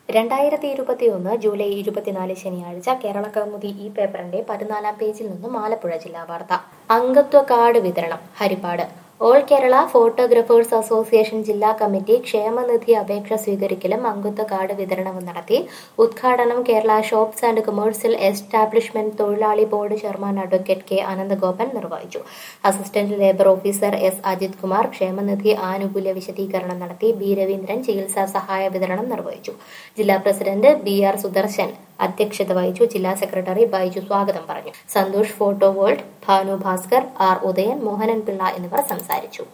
രണ്ടായിരത്തി ഇരുപത്തി ഒന്ന് ജൂലൈ ഇരുപത്തിനാല് ശനിയാഴ്ച കേരള കൗമുദി ഈ പേപ്പറിന്റെ പതിനാലാം പേജിൽ നിന്നും ആലപ്പുഴ ജില്ലാ വാർത്ത അംഗത്വ കാർഡ് വിതരണം Harippad all Kerala photographers association ജില്ലാ കമ്മിറ്റി ക്ഷേമനിധി അപേക്ഷ സ്വീകരിക്കലും അംഗത്വ കാർഡ് വിതരണവും നടത്തി ഉദ്ഘാടനം Kerala shops and commercial establishment തൊഴിലാളി board chairman advocate K Ananthagopan നിർവഹിച്ചു assistant labour officer S Ajith Kumar ക്ഷേമനിധി ആനുകൂല്യ വിശദീകരണം നടത്തി ബി രവീന്ദ്രൻ ചികിത്സാ സഹായ വിതരണം നിർവഹിച്ചു ജില്ലാ പ്രസിഡന്റ് ബി ആർ സുദർശൻ അധ്യക്ഷത വഹിച്ചു ജില്ലാ സെക്രട്ടറി ബൈജു സ്വാഗതം പറഞ്ഞു Santhosh photo world Bhanu Bhaskar R Udayan Mohanan Pillai എന്നിവർ സംസാരിച്ചു